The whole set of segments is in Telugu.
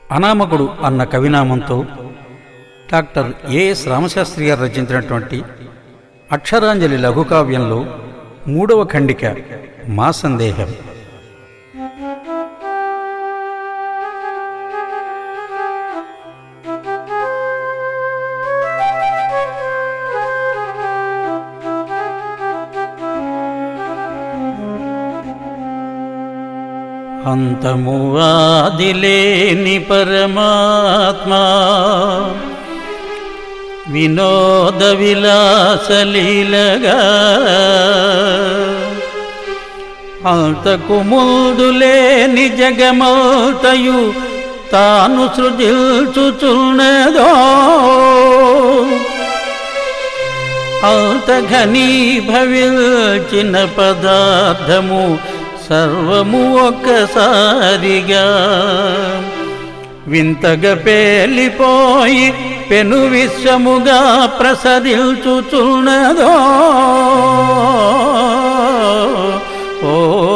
అనామకుడు అన్న కవినామంతో డాక్టర్ ఏఎస్ రామశాస్త్రి గారు రచించినటువంటి అక్షరాంజలి లఘుకావ్యంలో మూడవ ఖండిక మా సందేహం అంతము ఆదిలేని పరమాత్మా వినోద విలాసలీలగా అంతకు ముందులేని జగమౌతయు తాను సృజిల్చుచున్నదో అంత ఘనీభవిల్చిన పదార్థము సర్వము ఒక్కసారిగా వింతగా పేలిపోయి పెను విశ్వముగా ప్రసరిల్చుచున్నదో ఓ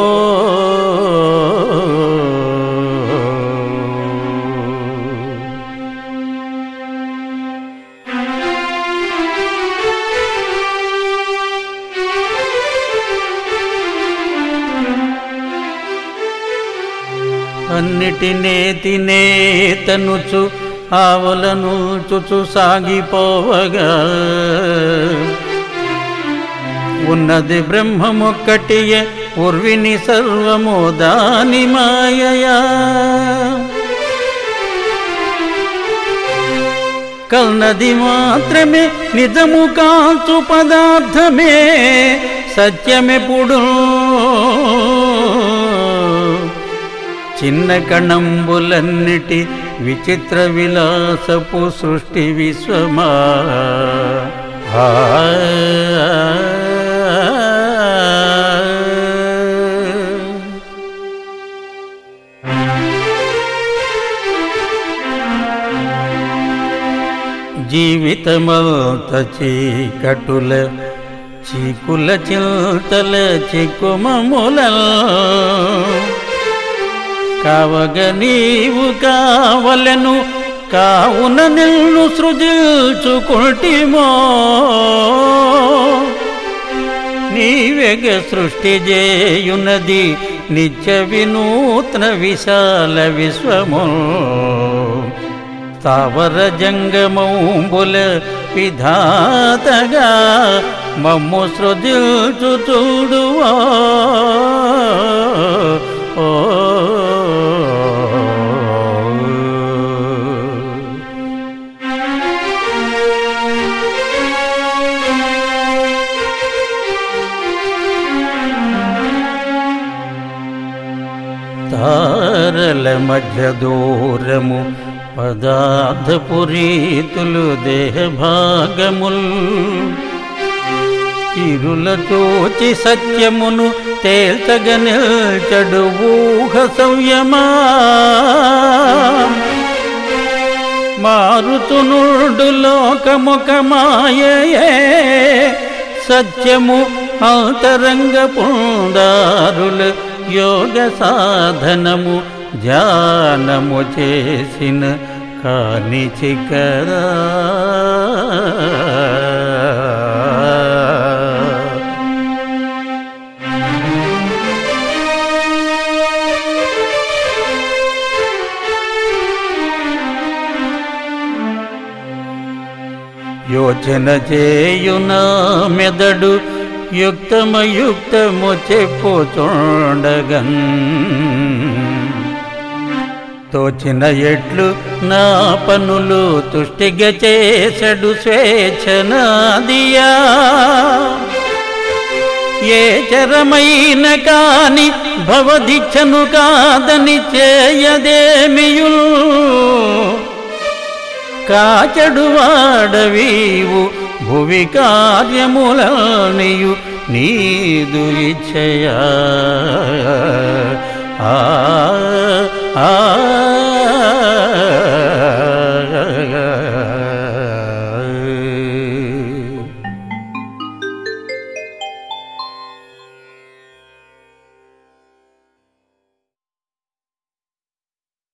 అన్నిటినే తినే తనుచు ఆవులను చుచు సాగిపోవగా ఉన్నది బ్రహ్మమొక్కటియే ఉర్విని సర్వము దాని మాయయా కల్నది మాత్రమే నిజము కాల్చు పదార్థమే సత్యమెప్పుడు చిన్న కణంబులన్నిటి విచిత్ర విలాసపు సృష్టి విశ్వమా ఆ జీవితమంత చీకటుల చీకుల చింతల చిక్కుమముల కావగ నీవు కావలను కావున నిన్ను సృజిల్చుకుంటిమో నీవెగ సృష్టి చేయున్నది నిత్య వినూత్న విశాల విశ్వము స్థావర జంగమౌంబుల విధాతగా మమ్ము సృజిల్చు చూడువా ఓ తారల మధ్య దూరము పదార్థపు రీతులు దేహ భాగముల్ ఇరుల తోచి సత్యమును తేల్చగ నిల్చడు ఊహ సంయమా మారుతునుడు లోకముఖమాయే సత్యము అంతరంగ పుందారులు యోగ సాధనము ధ్యానము చేసిన కాని చికరా యోచన చేయునా మెదడు యుక్తమయుక్తము చెప్పుచుండగన్ తోచిన ఎట్లు నా పనులు తుష్టిగా చేసడు స్వేచ్ఛనాదియా ఏ చరమైన కాని భవదిచ్చను కాదని చేయదేమియుల్ కాచడు వాడవీవు భువి కార్యములనియు నీదు ఇచ్చయా ఆ ఆ